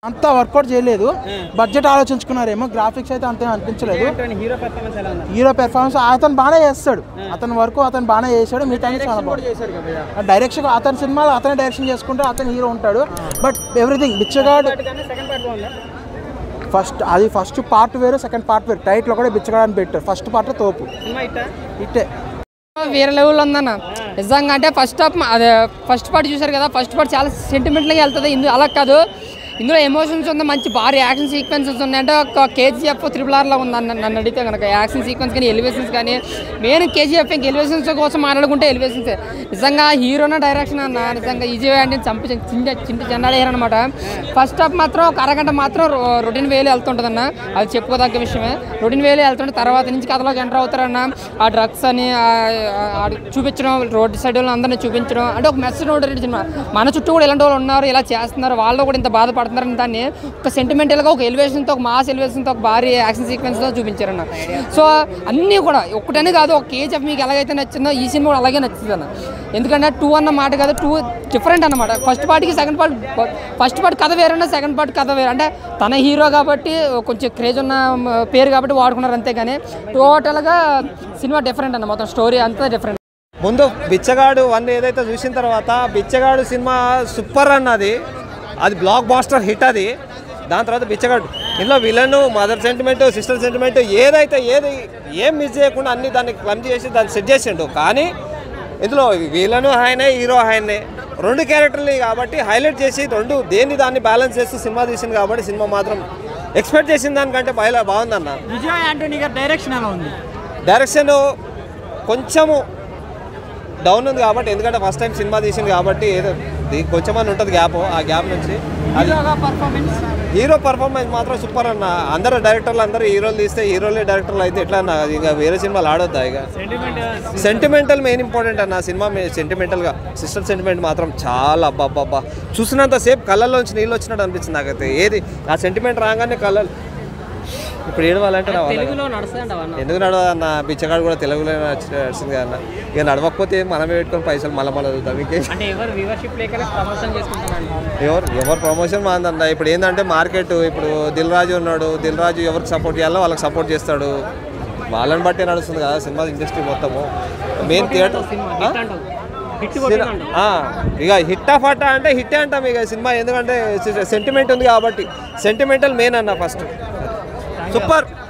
అంత వర్కౌట్ చేయలేదు budget ఆలోచించుకున్నారేమో graphics అయితే అంతే అనిపించలేదు హీరో పర్ఫార్మెన్స్ ఎలా ఉంది హీరో పెర్ఫార్మెన్స్ అతను బాగానే చేస్తాడు అతని వరకు అతను బాగానే చేశాడు మిగతా చాలా బాగుంది చేశారు కదా డైరెక్షన్ అతని సినిమాలో అతనే డైరెక్షన్ చేసుకుంటే అతను హీరో ఉంటాడు but everything Bichagadu second part బాగుందా ఫస్ట్ అది ఫస్ట్ పార్ట్ వేరు సెకండ్ పార్ట్ వేరు టైట్లో కూడా బిచ్చగాడు అని పెట్టారు ఫస్ట్ పార్ట్ తోపు సినిమా ఇట్టా ఇట్టే వేరే లెవెల్ ఉందన్న నిజంగా అంటే ఫస్ట్ హాఫ్ అదే ఫస్ట్ పార్ట్ చూసారు కదా ఫస్ట్ పార్ట్ చాలా సెంటిమెంట్గా వెళ్తుంది ఇందులో అలా కాదు ఇందులో ఎమోషన్స్ ఉంది మంచి భారీ యాక్షన్ సీక్వెన్సెస్ ఉన్నాయి అంటే ఒక కేజీఎఫ్ త్రిపుల్ ఆర్లో ఉంది అన్న నన్ను అడిగితే కనుక యాక్షన్ సీక్వెన్స్ కానీ ఎలివేషన్స్ కానీ మెయిన్ కేజీఎఫ్ ఇంక ఎలివేషన్స్ కోసం మాట్లాడుకుంటే ఎలివేషన్స్ నిజంగా హీరోన డైరెక్షన్ అన్న నిజంగా ఈజీ అంటే చంపి చింత చింత చెన్నాడు అనమాట ఫస్ట్ హాఫ్ మాత్రం ఒక అరగంట మాత్రం రొటీన్ వేలు వెళ్తుంటుంది అన్న అది చెప్పుకోదగ్గ విషయమే రొటీన్ వేలు వెళ్తుంటే తర్వాత నుంచి కథలోకి ఎంటర్ అవుతారన్న ఆ డ్రగ్స్ అని ఆ- ఆ- ఆ చూపించడం రోడ్డు సైడ్ వాళ్ళని అందరినీ చూపించడం అంటే ఒక మెసేజ్ ఉంటుంది సినిమా మన చుట్టూ కూడా ఇలాంటి వాళ్ళు ఉన్నారు ఇలా చేస్తున్నారు వాళ్ళు కూడా ఇంత బాధపడుతున్నారని దాన్ని ఒక సెంటిమెంటల్గా ఒక ఎలివేషన్తో ఒక మాస్ ఎలివేషన్తో ఒక భారీ యాక్షన్ సీక్వెన్స్తో చూపించారన్న సో అన్నీ కూడా ఒక్కటనే కాదు ఒక కేజీఎఫ్ మీకు ఎలాగైతే నచ్చిందో ఈ సినిమా కూడా అలాగే నచ్చింది అన్న ఎందుకంటే టూ అన్న మాట కాదు టూ డిఫరెంట్ అన్నమాట ఫస్ట్ పార్ట్కి సెకండ్ పార్ట్ ఫస్ట్ పార్ట్ కథ వేరన్నా సెకండ్ పార్ట్ కథ వేరు అంటే తన హీరో కాబట్టి కొంచెం క్రేజ్ ఉన్న మ, పేరు కాబట్టి వాడుకున్నారు అంతేగాని టోటల్గా సినిమా డిఫరెంట్ అన్న మొత్తం స్టోరీ అంతా డిఫరెంట్ ముందు బిచ్చగాడు వన్ ఏదైతే చూసిన తర్వాత బిచ్చగాడు సినిమా సూపర్ అన్నది అది బ్లాక్ బాస్టర్ హిట్ అది దాని తర్వాత బిచ్చగాడు ఇందులో villain mother sentiment sister sentiment ఏదైతే ఏది ఏం మిస్ చేయకుండా అన్ని దాన్ని క్లమ్ చేసి దాన్ని సెట్ చేసిండు కానీ ఇందులో విలను ఆయనే హీరో ఆయనే రెండు క్యారెక్టర్లు కాబట్టి హైలైట్ చేసి రెండు దేన్ని దాన్ని బ్యాలెన్స్ చేస్తూ సినిమా తీసింది కాబట్టి సినిమా మాత్రం ఎక్స్పెక్ట్ చేసిన దానికంటే బయలా బాగుందన్న విజయ్ యాంటోనీ గారి డైరెక్షన్ ఎలా ఉంది డైరెక్షన్ కొంచెము డౌన్ ఉంది కాబట్టి ఎందుకంటే ఫస్ట్ టైం సినిమా తీసింది కాబట్టి ఏదో దీ- కొంచెం అని ఉంటుంది గ్యాప్ ఆ గ్యాప్ నుంచి అది పర్ఫార్మెన్స్ హీరో పర్ఫార్మెన్స్ మాత్రం సూపర్ అన్న అందరు డైరెక్టర్లు అందరూ హీరోలు తీస్తే హీరోలే డైరెక్టర్లు అయితే ఎట్లా అన్న ఇంకా వేరే సినిమాలు ఆడొద్దా ఇక సెంటిమెంటల్ మెయిన్ ఇంపార్టెంట్ అన్న సినిమా సెంటిమెంటల్గా సిస్టర్ సెంటిమెంట్ మాత్రం చాలా అబ్బా అబ్బా అబ్బా చూసినంత సేపు కళ్ళల్లోంచి నీళ్ళు వచ్చినట్టు అనిపించింది నాకైతే ఏది ఆ సెంటిమెంట్ రాగానే కళ్ళలు ఇప్పుడు ఏడవాలంటే నా వల్ల కాదు. తెలుగులో నడుస్తుందంట అన్న ఎందుకు నడవదు అన్న బిచ్చగాడు కూడా తెలుగులో నడిచింది అన్న ఇక నడవకపోతే మనమే పెట్టుకొని పైసలు మళ్ళీ మళ్ళీ చూద్దాం ఇంకే అంటే ఎవరు వ్యూవర్షిప్ లేక ప్రమోషన్ చేసుకుంటారంట ఎవరు ఎవరు ప్రమోషన్ మాందన్న ఇప్పుడు ఏంటంటే మార్కెట్ ఇప్పుడు దిల్ రాజు ఉన్నాడు దిల్ రాజు ఎవరికి సపోర్ట్ చేయాలో వాళ్ళకి సపోర్ట్ చేస్తాడు వాళ్ళని బట్టే నడుస్తుంది కదా సినిమా ఇండస్ట్రీ మొత్తము మెయిన్ థియేటర్ సినిమా హిట్ అంటావు హిట్ కొట్టిందంట ఇక హిట్ ఆఫ్ అట్ట అంటే హిట్ అంటాం ఇక సినిమా ఎందుకంటే సెంటిమెంట్ ఉంది కాబట్టి సెంటిమెంటల్ మెయిన్ అన్న ఫస్ట్ సూపర్